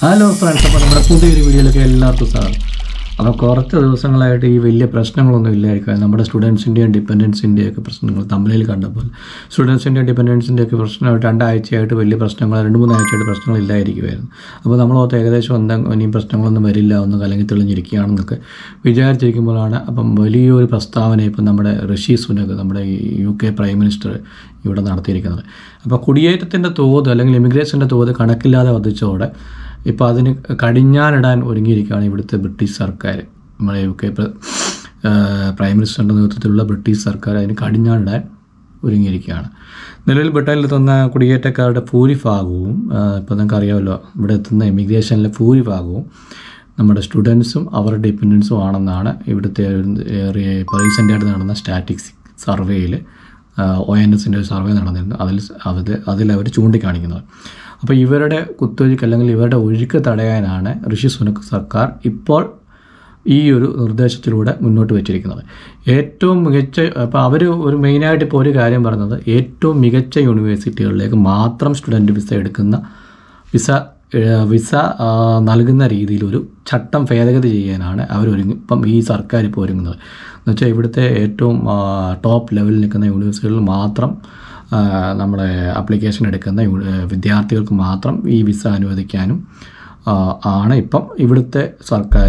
hello friends അപ്പോൾ നമ്മുടെ പുതിയൊരു വീഡിയോയിലേക്ക് എല്ലാവർക്കും സ്വാഗതം അപ്പോൾ കുറച്ച് ദിവസങ്ങളായിട്ട് ഈ വലിയ പ്രശ്നങ്ങളൊന്നും ഇല്ലായിരിക്കും നമ്മുടെ സ്റ്റുഡൻസിൻ്റെയും ഡിപ്പെൻഡൻസിൻ്റെയും ഒക്കെ പ്രശ്നങ്ങൾ തമ്മിൽ കണ്ടപ്പോൾ സ്റ്റുഡൻസിൻ്റെയും ഡിപ്പെൻഡൻസിൻ്റെ ഒക്കെ പ്രശ്നമായിട്ട് രണ്ടാഴ്ചയായിട്ട് വലിയ പ്രശ്നങ്ങൾ രണ്ട് മൂന്നാഴ്ചയായിട്ട് പ്രശ്നങ്ങൾ ഇല്ലായിരിക്കുമായിരുന്നു അപ്പോൾ നമ്മളോർത്ത് ഏകദേശം എന്താ ഇനിയും പ്രശ്നങ്ങളൊന്നും വരില്ല ഒന്ന് കലങ്ങി തെളിഞ്ഞിരിക്കുകയാണെന്നൊക്കെ വിചാരിച്ചിരിക്കുമ്പോഴാണ് അപ്പം വലിയൊരു പ്രസ്താവന ഇപ്പം നമ്മുടെ ഋഷി സുനക് നമ്മുടെ ഈ യു കെ പ്രൈം മിനിസ്റ്റർ ഇവിടെ നടത്തിയിരിക്കുന്നത് അപ്പോൾ കുടിയേറ്റത്തിൻ്റെ തോത് അല്ലെങ്കിൽ ഇമിഗ്രേഷൻ്റെ തോത് കണക്കില്ലാതെ വർദ്ധിച്ചതോടെ ഇപ്പോൾ അതിന് കടിഞ്ഞാനിടാൻ ഒരുങ്ങിയിരിക്കുകയാണ് ഇവിടുത്തെ ബ്രിട്ടീഷ് സർക്കാർ നമ്മുടെ യു കെ പ്ര- ഏഹ് പ്രൈം മിനിസ്റ്ററിൻ്റെ നേതൃത്വത്തിലുള്ള ബ്രിട്ടീഷ് സർക്കാർ അതിന് കടിഞ്ഞാനിടാൻ ഒരുങ്ങിയിരിക്കുകയാണ് നിലവിൽ ബ്രിട്ടനിൽ എത്തുന്ന കുടിയേറ്റക്കാരുടെ ഭൂരിഭാഗവും ഏഹ് ഇപ്പോൾ നിങ്ങൾക്ക് അറിയാമല്ലോ ഇവിടെ എത്തുന്ന ഇമിഗ്രേഷനിലെ ഭൂരിഭാഗവും നമ്മുടെ സ്റ്റുഡൻസും അവരുടെ ഡിപ്പെൻഡൻസും ആണെന്നാണ് ഇവിടുത്തെ റീസെൻ്റ് ആയിട്ട് നടന്ന സ്റ്റാറ്റിക്സ് സർവേയിൽ ഒ എൻ എസിൻ്റെ ഒരു സർവേ നടന്നിരുന്നു അതിൽ അത് അതിൽ അവർ ചൂണ്ടിക്കാണിക്കുന്നത് അപ്പോൾ ഇവരുടെ കുത്തൊഴുക്ക് അല്ലെങ്കിൽ ഇവരുടെ ഒഴുക്ക് തടയാനാണ് ഋഷി സുനക് സർക്കാർ ഇപ്പോൾ ഈ ഒരു നിർദ്ദേശത്തിലൂടെ മുന്നോട്ട് വെച്ചിരിക്കുന്നത് ഏറ്റവും മികച്ച അപ്പോൾ അവർ ഒരു മെയിനായിട്ട് ഇപ്പോൾ ഒരു കാര്യം പറഞ്ഞത് ഏറ്റവും മികച്ച യൂണിവേഴ്സിറ്റികളിലേക്ക് മാത്രം സ്റ്റുഡൻറ്റ് വിസ എടുക്കുന്ന വിസ ഏഹ് വിസ ആ, നൽകുന്ന രീതിയിൽ ഒരു ചട്ടം ഭേദഗതി ചെയ്യാനാണ് അവർ ഒരുങ്ങി ഇപ്പം ഈ സർക്കാർ ഇപ്പോൾ ഒരുങ്ങുന്നത് എന്നുവെച്ചാൽ ഇവിടുത്തെ ഏറ്റവും ആ, ടോപ്പ് ലെവലിൽ നിൽക്കുന്ന യൂണിവേഴ്സിറ്റികളിൽ മാത്രം ആ, നമ്മുടെ ആപ്ലിക്കേഷൻ എടുക്കുന്ന യു- ഏഹ് വിദ്യാർത്ഥികൾക്ക് മാത്രം ഈ വിസ അനുവദിക്കാനും ആ, ആണ് ഇപ്പം ഇവിടുത്തെ സർക്കാർ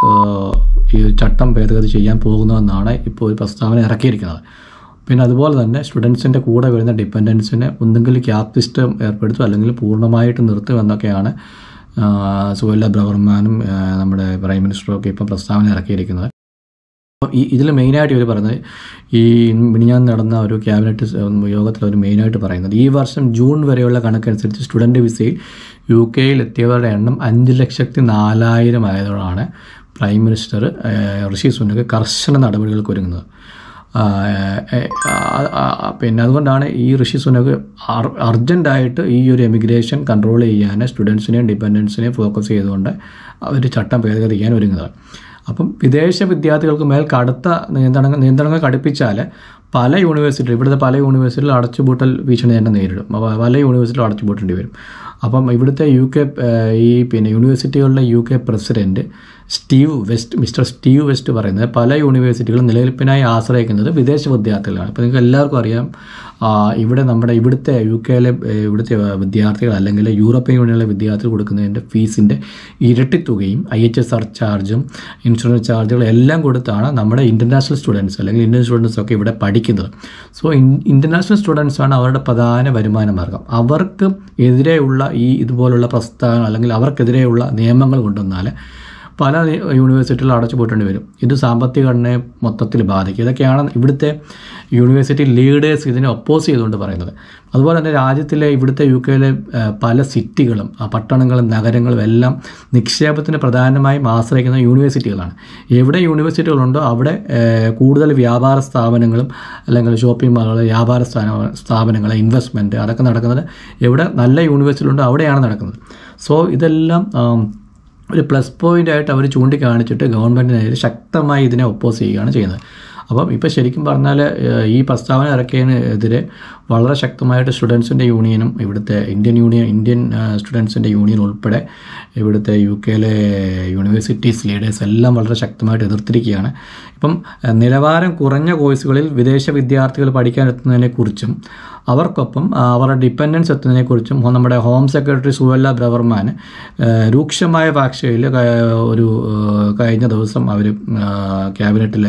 ഈ ചട്ടം ഭേദഗതി ചെയ്യാൻ പോകുന്നതെന്നാണ് ഇപ്പോൾ ഒരു പ്രസ്താവന ഇറക്കിയിരിക്കുന്നത് പിന്നെ അതുപോലെ തന്നെ സ്റ്റുഡൻസിൻ്റെ കൂടെ വരുന്ന ഡിപ്പെൻഡൻസിന് ഒന്നുകിൽ ക്യാപ് സിസ്റ്റം ഏർപ്പെടുത്തും അല്ലെങ്കിൽ പൂർണ്ണമായിട്ട് നിർത്തും എന്നൊക്കെയാണ് ആ, സുവല്ല ബ്രവർമാനും ആ, നമ്മുടെ പ്രൈം മിനിസ്റ്ററും ഒക്കെ ഇപ്പം പ്രസ്താവന ഇറക്കിയിരിക്കുന്നത് അപ്പോൾ ഈ ഇതിൽ മെയിനായിട്ട് ഇവർ പറയുന്നത് ഈ മിനിഞ്ഞാൻ നടന്ന ഒരു ക്യാബിനറ്റ് യോഗത്തിൽ അവർ മെയിനായിട്ട് പറയുന്നത് ഈ വർഷം ജൂൺ വരെയുള്ള കണക്കനുസരിച്ച് സ്റ്റുഡൻറ്റ് വിസയിൽ യു കെയിൽ എത്തിയവരുടെ എണ്ണം അഞ്ച് ലക്ഷത്തി നാലായിരം ആയതോടാണ് പ്രൈം മിനിസ്റ്റർ ഏഹ്, ഋഷി സുനക് കർശന നടപടികൾക്ക് ഒരുങ്ങുന്നത് ആ, ഏഹ്, ആ, ആ, ആ, പിന്നെ അതുകൊണ്ടാണ് ഈ ഋഷി സുനക് അർ- അർജൻറ്റായിട്ട് ഈ ഒരു എമിഗ്രേഷൻ കൺട്രോൾ ചെയ്യാൻ സ്റ്റുഡൻസിനെയും ഡിപ്പെൻഡൻസിനെയും ഫോക്കസ് ചെയ്തുകൊണ്ട് അവർ ചട്ടം ഭേദഗതി ചെയ്യാൻ ഒരുങ്ങുന്നത് അപ്പം വിദേശ വിദ്യാർത്ഥികൾക്ക് മേൽ കടുത്ത നിയന്ത്രണങ്ങൾ നിയന്ത്രണങ്ങൾ കടുപ്പിച്ചാൽ പല യൂണിവേഴ്സിറ്റി ഇവിടുത്തെ പല യൂണിവേഴ്സിറ്റിയിൽ അടച്ചുപൂട്ടൽ ഭീഷണി തന്നെ നേരിടും അപ്പോൾ പല യൂണിവേഴ്സിറ്റിയിലും അടച്ചുപൂട്ടേണ്ടി വരും അപ്പം ഇവിടുത്തെ യു കെ ഏഹ്, ഈ പിന്നെ യൂണിവേഴ്സിറ്റികളുടെ U K president Steve West mister Steve West പറയുന്നത് പല യൂണിവേഴ്സിറ്റികളും നിലനിൽപ്പിനായി ആശ്രയിക്കുന്നത് വിദേശ വിദ്യാർത്ഥികളാണ് അപ്പോൾ നിങ്ങൾക്ക് എല്ലാവർക്കും അറിയാം ആ, ഇവിടെ നമ്മുടെ ഇവിടുത്തെ യു കെയിലെ ഏഹ്, ഇവിടുത്തെ വിദ്യാർത്ഥികൾ അല്ലെങ്കിൽ യൂറോപ്യൻ യൂണിയനിലെ വിദ്യാർത്ഥികൾ കൊടുക്കുന്നതിൻ്റെ ഫീസിൻ്റെ ഇരട്ടി തുകയും ഐ എച്ച് എസ് ആർ ചാർജും ഇൻഷുറൻസ് ചാർജുകളും എല്ലാം കൊടുത്താണ് നമ്മുടെ ഇൻ്റർനാഷണൽ സ്റ്റുഡൻസ് അല്ലെങ്കിൽ ഇന്ത്യൻ സ്റ്റുഡൻസ് ഒക്കെ ഇവിടെ പഠിക്കുന്നത് സോ ഇൻ്റർനാഷണൽ സ്റ്റുഡൻസ് ആണ് അവരുടെ പ്രധാന വരുമാന മാർഗം അവർക്ക് എതിരെയുള്ള ഈ ഇതുപോലുള്ള പ്രസ്ഥാനം അല്ലെങ്കിൽ അവർക്കെതിരെയുള്ള നിയമങ്ങൾ കൊണ്ടുവന്നാൽ പല യൂണിവേഴ്സിറ്റികളും അടച്ചു പൂട്ടേണ്ടി വരും ഇത് സാമ്പത്തിക ഘടനയെ മൊത്തത്തിൽ ബാധിക്കും ഇതൊക്കെയാണ് ഇവിടുത്തെ യൂണിവേഴ്സിറ്റി ലീഡേഴ്സ് ഇതിനെ ഒപ്പോസ് ചെയ്തുകൊണ്ട് പറയുന്നത് അതുപോലെ തന്നെ രാജ്യത്തിലെ ഇവിടുത്തെ യു കെയിലെ ഏഹ്, പല സിറ്റികളും ആ പട്ടണങ്ങളും നഗരങ്ങളും എല്ലാം നിക്ഷേപത്തിന് പ്രധാനമായും ആശ്രയിക്കുന്ന യൂണിവേഴ്സിറ്റികളാണ് എവിടെ യൂണിവേഴ്സിറ്റികളുണ്ടോ അവിടെ ഏഹ്, കൂടുതൽ വ്യാപാര സ്ഥാപനങ്ങളും അല്ലെങ്കിൽ ഷോപ്പിംഗ് മാളുകൾ വ്യാപാര സ്ഥാന സ്ഥാപനങ്ങൾ ഇൻവെസ്റ്റ്മെൻറ്റ് അതൊക്കെ നടക്കുന്നത് എവിടെ നല്ല യൂണിവേഴ്സിറ്റി ഉണ്ടോ അവിടെയാണ് നടക്കുന്നത് സോ ഇതെല്ലാം ആം, ഒരു പ്ലസ് പോയിന്റ് ആയിട്ട് അവർ ചൂണ്ടിക്കാണിച്ചിട്ട് ഗവൺമെൻറ്റിനെതിരെ ശക്തമായി ഇതിനെ ഒപ്പോസ് ചെയ്യുകയാണ് ചെയ്യുന്നത് അപ്പം ഇപ്പോൾ ശരിക്കും പറഞ്ഞാൽ ഏഹ്, ഈ പ്രസ്താവന ഇറക്കിയതിനെതിരെ വളരെ ശക്തമായിട്ട് സ്റ്റുഡൻസിൻ്റെ യൂണിയനും ഇവിടുത്തെ ഇന്ത്യൻ യൂണിയൻ ഇന്ത്യൻ സ്റ്റുഡൻസിൻ്റെ യൂണിയൻ ഉൾപ്പെടെ ഇവിടുത്തെ യു കെയിലെ യൂണിവേഴ്സിറ്റീസ് ലീഡേഴ്സ് എല്ലാം വളരെ ശക്തമായിട്ട് എതിർത്തിരിക്കുകയാണ് ഇപ്പം ഏഹ്, നിലവാരം കുറഞ്ഞ കോഴ്സുകളിൽ വിദേശ വിദ്യാർത്ഥികൾ പഠിക്കാൻ എത്തുന്നതിനെക്കുറിച്ചും അവർക്കൊപ്പം ആ, അവരുടെ ഡിപ്പെൻഡൻസ് എത്തുന്നതിനെക്കുറിച്ചും ഹോ- നമ്മുടെ ഹോം സെക്രട്ടറി സുവല്ല ബ്രവർമാൻ ഏഹ്, രൂക്ഷമായ ഭാഷയിൽ ക- ഒരു ഏഹ്, കഴിഞ്ഞ ദിവസം അവർ ക്യാബിനറ്റിൽ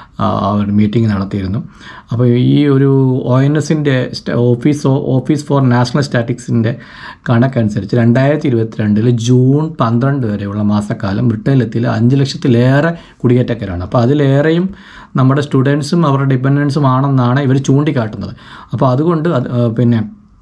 അവർ മീറ്റിംഗ് നടത്തിയിരുന്നു അപ്പോൾ ഈ ഒരു ഒ എൻ എസിൻ്റെ ഓഫീസ് ഓഫീസ് ഫോർ നാഷണൽ സ്റ്റാറ്റിക്സിൻ്റെ കണക്കനുസരിച്ച് രണ്ടായിരത്തി ഇരുപത്തിരണ്ടിൽ ജൂൺ പന്ത്രണ്ട് വരെയുള്ള മാസക്കാലം ബ്രിട്ടനിലെത്തിയ അഞ്ച് ലക്ഷത്തിലേറെ കുടിയേറ്റക്കാരാണ് അപ്പോൾ അതിലേറെയും നമ്മുടെ സ്റ്റുഡൻസും അവരുടെ ഡിപ്പെൻഡൻസും ആണെന്നാണ് ഇവർ ചൂണ്ടിക്കാട്ടുന്നത് അപ്പോൾ അതുകൊണ്ട് അത് ഏഹ് പിന്നെ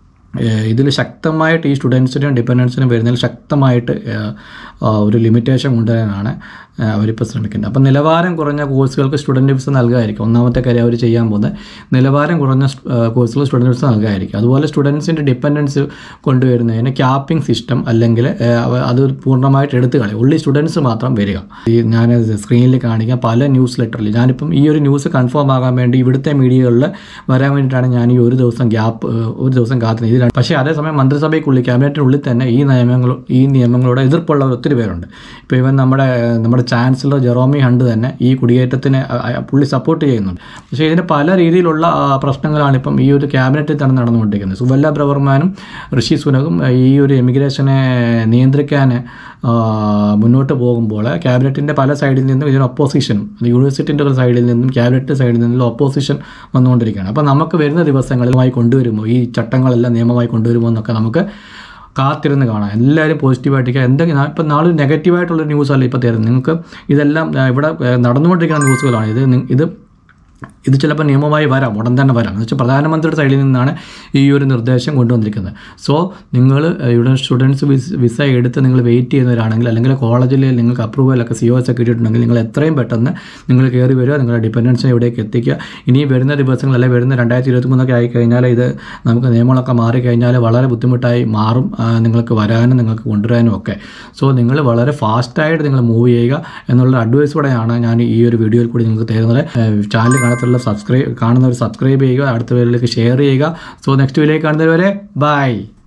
ഇതിൽ ശക്തമായിട്ട് ഈ സ്റ്റുഡൻസിനും ഡിപ്പെൻഡൻസിനും വരുന്നതിൽ ശക്തമായിട്ട് ഏഹ്, ആ, ഒരു ലിമിറ്റേഷൻ കൊണ്ടുവരാനാണ് ഏഹ്, അവരിപ്പോൾ ശ്രമിക്കുന്നത് അപ്പം നിലവാരം കുറഞ്ഞ കോഴ്സുകൾക്ക് സ്റ്റുഡൻറ്റ് വിസ നൽകുമായിരിക്കും ഒന്നാമത്തെ കാര്യം അവർ ചെയ്യാൻ പോകുന്നത് നിലവാരം കുറഞ്ഞ കോഴ്സുകൾ സ്റ്റുഡൻറ്റ് വിസ നൽകുമായിരിക്കും അതുപോലെ സ്റ്റുഡൻസിൻ്റെ ഡിപ്പെൻഡൻസ് കൊണ്ടുവരുന്നതിന് ക്യാപ്പിംഗ് സിസ്റ്റം അല്ലെങ്കിൽ ഏഹ്, അവ- അത് പൂർണ്ണമായിട്ട് എടുത്തു കളയും ഉള്ളി സ്റ്റുഡൻസ് മാത്രം വരിക ഈ ഞാൻ സ്ക്രീനിൽ കാണിക്കാം പല ന്യൂസ് ലെറ്ററിൽ ഞാനിപ്പം ഈ ഒരു ന്യൂസ് കൺഫേം ആകാൻ വേണ്ടി ഇവിടുത്തെ മീഡിയകളിൽ വരാൻ വേണ്ടിയിട്ടാണ് ഞാൻ ഈ ഒരു ദിവസം ഗ്യാപ്പ് ഒരു ദിവസം കാത്തിരുന്നത് ഇത് രീതിയിലാണ് പക്ഷേ അതേസമയം മന്ത്രിസഭയ്ക്കുള്ളിൽ ക്യാബിനറ്റിനുള്ളിൽ തന്നെ ഈ നിയമങ്ങൾ ഈ നിയമങ്ങളോട് എതിർപ്പുള്ളവർ ഒത്തിരി പേരുണ്ട് ഇപ്പോൾ ഇവൻ നമ്മുടെ നമ്മുടെ ചാൻസലർ ജെറോമി ഹണ്ട് തന്നെ ഈ കുടിയേറ്റത്തിനെ അ- അ- പുള്ളി സപ്പോർട്ട് ചെയ്യുന്നുണ്ട് പക്ഷേ ഇതിന് പല രീതിയിലുള്ള ആ, പ്രശ്നങ്ങളാണ് ഇപ്പം ഈ ഒരു ക്യാബിനറ്റിൽ തന്നെ നടന്നുകൊണ്ടിരിക്കുന്നത് സുവല്ല ബ്രവർമാനും ഋഷി സുനകും ഈ ഒരു എമിഗ്രേഷനെ നിയന്ത്രിക്കാൻ ആ, മുന്നോട്ട് പോകുമ്പോൾ ക്യാബിനറ്റിൻ്റെ പല സൈഡിൽ നിന്നും ഇതിന് ഒപ്പോസിഷനും അത് യൂണിവേഴ്സിറ്റിൻ്റെ ഒരു സൈഡിൽ നിന്നും ക്യാബിനറ്റ് സൈഡിൽ നിന്നും ഒപ്പോസിഷൻ വന്നുകൊണ്ടിരിക്കുകയാണ് അപ്പോൾ നമുക്ക് വരുന്ന ദിവസങ്ങളിലുമായി കൊണ്ടുവരുമോ ഈ ചട്ടങ്ങളെല്ലാം നിയമമായി കൊണ്ടുവരുമോ എന്നൊക്കെ നമുക്ക് കാത്തിരുന്ന് കാണാം എല്ലാവരും പോസിറ്റീവായിട്ടിരിക്കുക എന്തെങ്കിലും ഇപ്പം നാളെ നെഗറ്റീവായിട്ടുള്ള ന്യൂസ് അല്ല ഇപ്പോൾ തരുന്നത് നിങ്ങൾക്ക് ഇതെല്ലാം ആ, ഇവിടെ ആ, നടന്നുകൊണ്ടിരിക്കുന്ന ന്യൂസുകളാണ് ഇത് നി- ഇത് ഇത് ചിലപ്പോൾ നിയമമായി വരാം ഉടൻ തന്നെ വരാം എന്ന് വെച്ചാൽ പ്രധാനമന്ത്രിയുടെ സൈഡിൽ നിന്നാണ് ഈ ഒരു നിർദ്ദേശം കൊണ്ടുവന്നിരിക്കുന്നത് സോ നിങ്ങൾ ഇവിടെ സ്റ്റുഡൻസ് വിസ വിസ എടുത്ത് നിങ്ങൾ വെയിറ്റ് ചെയ്യുന്നവരാണെങ്കിൽ അല്ലെങ്കിൽ കോളേജിൽ നിങ്ങൾക്ക് അപ്രൂവലൊക്കെ സി ഒ എസ് ഒക്കെ കിട്ടിയിട്ടുണ്ടെങ്കിൽ നിങ്ങൾ എത്രയും പെട്ടെന്ന് നിങ്ങൾ കയറി വരിക നിങ്ങളുടെ ഡിപ്പെൻഡൻസിനെ ഇവിടേക്ക് എത്തിക്കുക ഇനി വരുന്ന ദിവസങ്ങൾ അല്ലെങ്കിൽ വരുന്ന രണ്ടായിരത്തി ഇരുപത്തി മൂന്നൊക്കെ ആയിക്കഴിഞ്ഞാൽ ഇത് നമുക്ക് നിയമങ്ങളൊക്കെ മാറിക്കഴിഞ്ഞാൽ വളരെ ബുദ്ധിമുട്ടായി മാറും ആ, നിങ്ങൾക്ക് വരാനും നിങ്ങൾക്ക് കൊണ്ടുവരാനും ഒക്കെ സോ നിങ്ങൾ വളരെ ഫാസ്റ്റായിട്ട് നിങ്ങൾ മൂവ് ചെയ്യുക എന്നുള്ള അഡ്വൈസോടെയാണ് ഞാൻ ഈ ഒരു വീഡിയോയിൽ കൂടി നിങ്ങൾക്ക് തരുന്നത് ചാനൽ കാണത്തുള്ള സബ്സ്ക്രൈബ് കാണുന്നവർ സബ്സ്ക്രൈബ് ചെയ്യുക അടുത്ത പേരിലേക്ക് ഷെയർ ചെയ്യുക സോ നെക്സ്റ്റ് വീഡിയോയിൽ കാണുന്നവരെ ബൈ